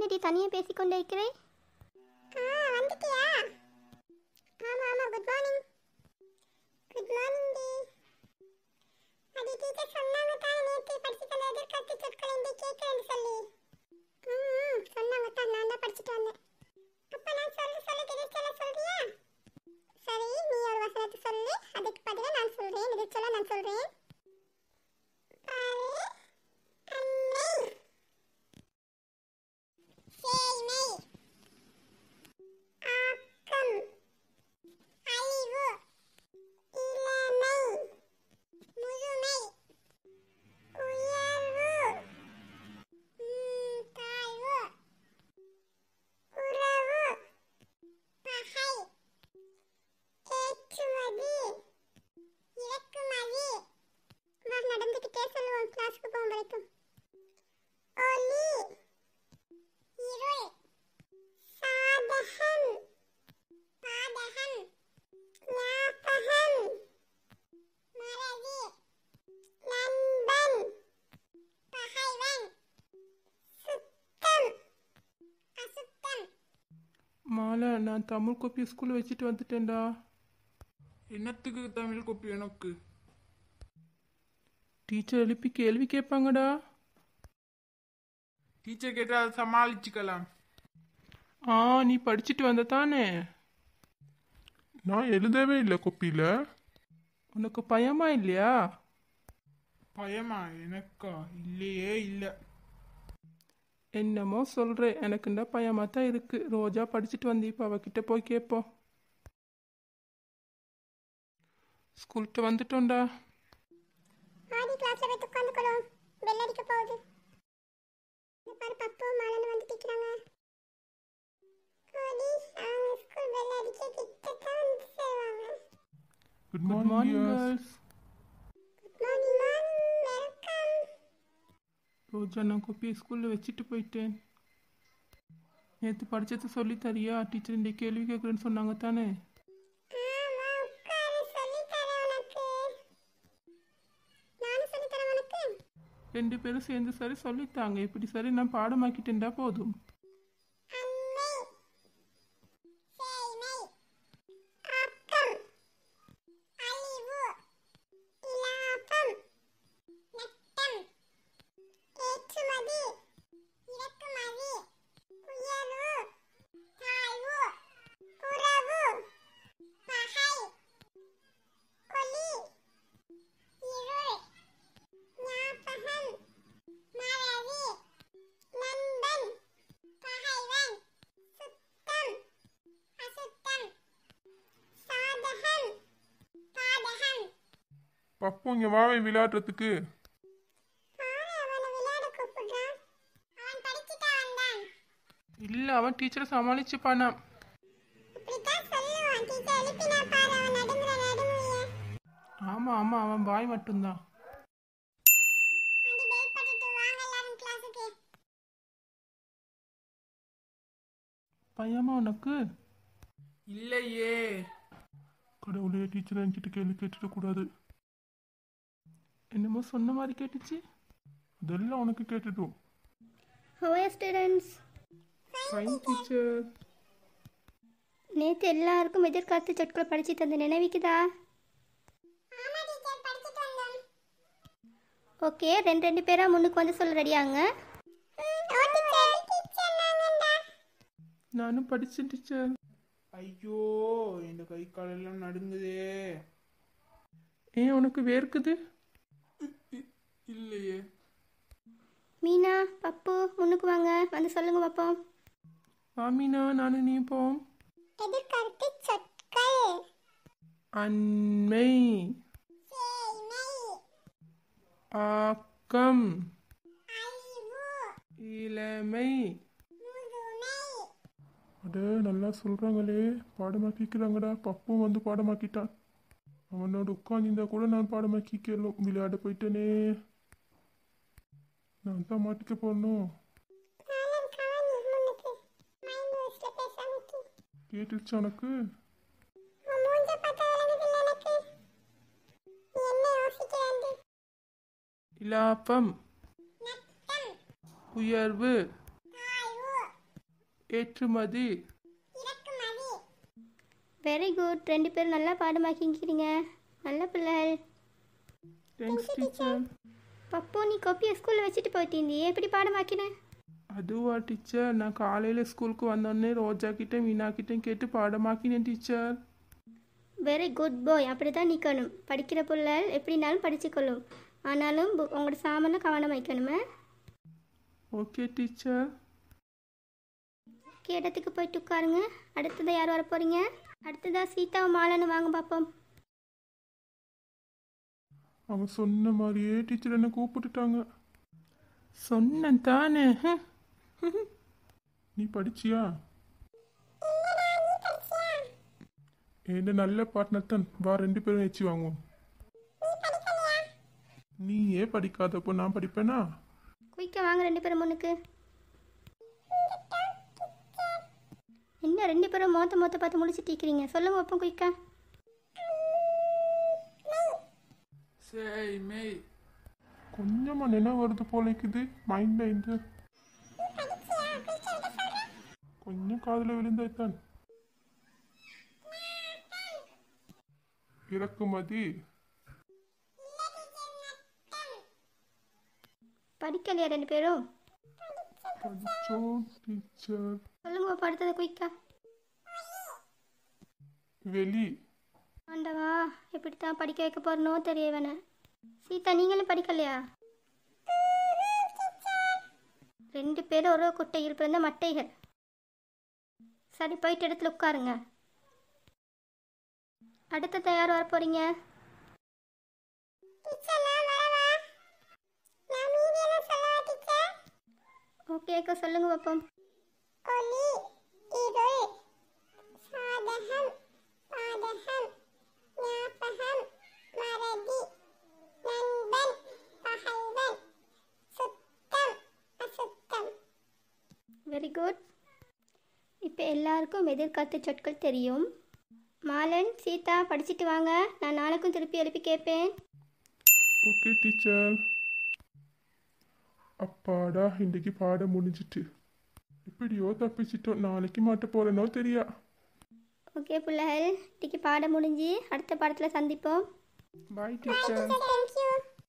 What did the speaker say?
என்னடி தனியாக பேசிக்கொண்டே இருக்கிறேன் ஆ வந்துட்டியா ஆமா ஆமா குட் மார்னிங் குட் மார்னிங் டி அடி டீச்சர் சொன்னாங்க தான் நேத்து படிச்சுட்டு வந்த எதிர்காலத்து சொற்களை இந்த கேட்கறேன்னு சொல்லி ம் சொன்னாங்க தான் நான் தான் படிச்சுட்டு வந்தேன் அப்ப நான் சொல்ல சொல்ல எதிர்ச்சொல்ல சொல்றியா சரி நீ ஒரு வசனத்தை சொல்லு அதுக்கு பதிலா நான் சொல்றேன் எதிர்ச்சொல்ல நான் சொல்றேன் பாரு அன்னை சேய்மை ஆக்கம் அழிவு இளமை முதுமை உயர்வு ம், தாழ்வு உறவு பகை ஏற்றுமதி இறக்குமதி வா நடந்துக்கிட்டே சொல்லுவோம் கிளாஸ்க்கு போகும் வரைக்கும் ஒளி இருள் சாதகன் பாதகன் ஞாபகம் மறதி நண்பன் பகைவன் சுத்தம் அசுத்தம் மாலா நான் தமிழ் கோப்பி ஸ்கூலில் வச்சுட்டு வந்துட்டேன்டா என்னத்துக்கு தமிழ் கோப்பி எனக்கு டீச்சர் எழுப்பி கேள்வி கேட்பாங்கடா டீச்சர் கேட்டா அதை சமாளிச்சுக்கலாம் ஆ நீ படிச்சுட்டு வந்த தானே நான் எழுதவே இல்லை கொப்பியில் உனக்கு பயமா இல்லையா பயமா எனக்கா இல்லையே இல்லை என்னமோ சொல்கிறேன் எனக்குண்டா பயமாக தான் இருக்கு ரோஜா படிச்சுட்டு வந்து இப்போ அவகிட்ட போய் கேட்போம் ஸ்கூல்கிட்ட வந்துட்டோம்டா ஆடி கிளாஸ்ல போய் உட்காந்துக்கணும் பெல் அடிக்க போகுது இந்த பாரு பப்பு மாலன் வந்து நிக்கிறாங்க ஆடி அவங்க ஸ்கூல் பெல் அடிக்க கிட்ட தான் வந்து சேருவாங்க good good morning morning girls morning morning welcome Roja நான் கோப்பியை ஸ்கூலில் வச்சுட்டு போயிட்டேன் நேற்று படிச்சது சொல்லி தரியா டீச்சர் இந்த கேள்வி கேட்குறேன்னு சொன்னாங்க தானே ஆமா உட்காரு சொல்லி தரேன் உனக்கு நானும் சொல்லி தரேன் உனக்கு ரெண்டு பேரும் சேர்ந்து சரி சொல்லித்தாங்க இப்படி சரி நான் பாடமாக்கிட்டேன்டா போதும் அன்னை சேய்மை ஆக்கம் அழிவு இலாபம் நட்டம் ஏற்றுமதி இறக்குமதி உயர்வு தாழ்வு உறவு பகை ஒளி இருள் ஞாபகம் மறதி நண்பன் பகைவன் சுத்தம் அசுத்தம் சாதகன் பாதகன் பப்பு இங்கே வாவே விளையாடுறதுக்கு பாரு அவனை விளையாட கூப்பிடுறான் அவன் படிச்சுட்டா வந்தான் இல்லை அவன் டீச்சரை சமாளிச்சுப்பானா இப்படித்தான் சொல்லுவான் டீச்சர் எழுப்பினா பாரு அவன் நடுங்குற நடுங்குறிய ஆமாம் ஆமாம் அவன் பாய் மட்டும்தான் அண்டி பெல் பட்டுட்டு வாங்க எல்லாரும் கிளாஸுக்கு பையமா உனக்கு இல்லையே கடவுளே டீச்சர் என்கிட்ட கேள்வி கேட்டுட்டு கூடாது என்னமோ சொன்ன மாதிரி கேட்டுச்சு அதெல்லாம் உனக்கு கேட்டுட்டும் ஹோயா ஸ்டூடெண்ட்ஸ் ஃபைன் டீச்சர் நேற்று எல்லாருக்கும் எதிர்காலத்து சொற்களை படிச்சு தந்த நினைவிக்குதா ஆமா டீச்சர் படிச்சுட்டு வந்தோம் ஓகே ரெண்டு ரெண்டு பேராக முன்னுக்கு வந்து சொல்ல ரெடியாங்க ஓ டீச்சர் டீச்சர் நாங்கண்டா நானும் படித்தேன் டீச்சர் ஐயோ இந்த கை காலெல்லாம் நடுங்குதே ஏன் உனக்கு வேர்க்குது இல்லையே மீனா பப்பு முன்னுக்கு வாங்க வந்து சொல்லுங்க பார்ப்போம் ஆமீனா நானும் நீ போம் எதிர்கருத்து சொற்கள் அண்மை சேய்மை ஆக்கம் அழிவு இளமை முதுமை அட நல்லா சொல்கிறாங்களே பாடமாக்கிக்கிறாங்கடா பப்பும் வந்து பாடமாக்கிட்டான் அவனோட உட்காந்துருந்தா கூட நான் பாடமாக்கிக்கலாம் விளையாட போயிட்டேனே நான் தான் மாட்டிக்க போடணும் நானும் கவனி முன்னுக்கு மைண்ட் வாய்ஸ்ல பேசாம கேட்டுருச்சு உனக்கு உன் மூஞ்ச பார்த்தா விளங்குதில்ல எனக்கு நீ என்ன யோசிக்கிறாண்டு இலாபம் நட்டம் உயர்வு தாழ்வு ஏற்றுமதி இறக்குமதி வெரி குட் ரெண்டு பேரும் நல்லா பாடமாக்கிக்கிறீங்க நல்ல பிள்ளைகள் தேங்க்ஸ் டீச்சர் பப்பு நீ கொப்பியை ஸ்கூலில் வச்சுட்டு போயிட்டீந்தியே எப்படி பாடமாக்கின அதுவா டீச்சர் நான் காலையில் ஸ்கூலுக்கு வந்தோடனே ரோஜா கிட்டே மீனா கிட்டேயும் கேட்டு பாடமாக்கினேன் டீச்சர் வெரி குட் பாய் அப்படி தான் நிற்கணும் படிக்கிற பிள்ளைகள் எப்படினாலும் படிச்சுக்கொள்ளும் ஆனாலும் பு- உங்களோட சாமான்ல கவனம் வைக்கணுமே ஓகே டீச்சர் ஓகே இடத்துக்கு போயிட்டு உட்காருங்க அடுத்ததாக யார் வர போகிறீங்க அடுத்ததாக சீதாவும் மாலன்னு வாங்க பார்ப்போம் அவன் சொன்ன மாதிரியே டீச்சர் என்னை கூப்பிட்டுட்டாங்க சொன்னேன் தானே ஹம். நீ படிச்சியா என்ன நல்ல பார்ட்னர் தான் வா ரெண்டு பேரும் வச்சு வாங்குவோம் நீ ஏன் படிக்காதப்போ நான் படிப்பேனா குயிக்காக வாங்க ரெண்டு பேரும் முன்னுக்கு என்ன ரெண்டு பேரும் மொத்த மொத்த பார்த்து முடிச்சுட்டு இருக்கிறீங்க சொல்லுங்க வைப்போம் குயிக்கா சரி மெய் கொஞ்சமா நினைவு வருது போல இருக்குது மைண்ட்ல இருந்து கொஞ்சம் காதுல விழுந்தான் இறக்குமதி படிக்கலையா ரெண்டு பேரும் படிச்சோம் டீச்சர் சொல்லுங்க வைப்போம் அடுத்தது குயிக்கா வெளி ஆண்டவா எப்படி தான் படிக்க வைக்க போறனோ தெரிய வேணாம் சீதா நீங்களும் படிக்கலையா ரெண்டு பேரும் ஒரு குட்டையில் பிறந்த மட்டைகள் சரி போயிட்டு இடத்துல உட்காருங்க அடுத்த யார் வர போறீங்க டீச்சர் நான் வரவா நான் மீதியெல்லாம் சொல்லவா டீச்சர் ஓகே அக்கா சொல்லுங்க பார்ப்போம் ஒளி இருள் சாதகம் பாதகம் ஞாபகம் மறதி நண்பன் பகைவன் சுத்தம் அசுத்தம் வெரி குட் இப்போ எல்லாருக்கும் எதிர்காலத்து சொற்கள் தெரியும் மாலன் சீதா படிச்சிட்டு வாங்க நான் நாளைக்கும் திருப்பி எழுப்பி கேட்பேன் ஓகே டீச்சர் அப்பாடா இன்னைக்கு பாடம் முடிஞ்சிட்டு எப்படியோ தப்பிச்சிட்டோம் நாளைக்கு மாட்ட போறேனோ தெரியா ஓகே பிள்ளைகள் இன்னைக்கு பாடம் முடிஞ்சு அடுத்த பாடத்தில் சந்திப்போம் பாய் டீச்சர் தேங்க்யூ